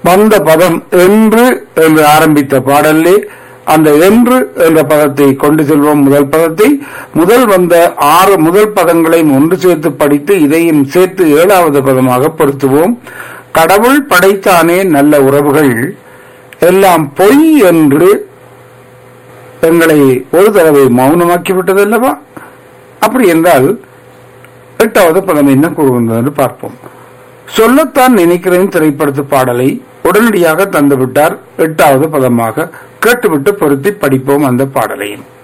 வந்த பதம் என்று என்று ஆரம்பித்த பாடலே அந்த என்று என்ற பதத்தை கொண்டு செல்வோம் முதல் பதத்தை முதல் வந்த ஆறு முதல் பதங்களையும் ஒன்று சேர்த்து படித்து இதையும் சேர்த்து ஏழாவது பதமாக பொருத்துவோம் கடவுள் படைத்தானே நல்ல உறவுகள் எல்லாம் பொய் என்று எங்களை ஒரு தடவை மௌனமாக்கி விட்டதல்லவா அப்படி என்றால் எட்டாவது பதம் என்ன கூறுகின்றது என்று பார்ப்போம் சொல்லத்தான் நினைக்கிறேன் திரைப்படத்து பாடலை உடனடியாக தந்துவிட்டார் எட்டாவது பதமாக கேட்டுவிட்டு பொருத்தி படிப்போம் அந்த பாடலையும்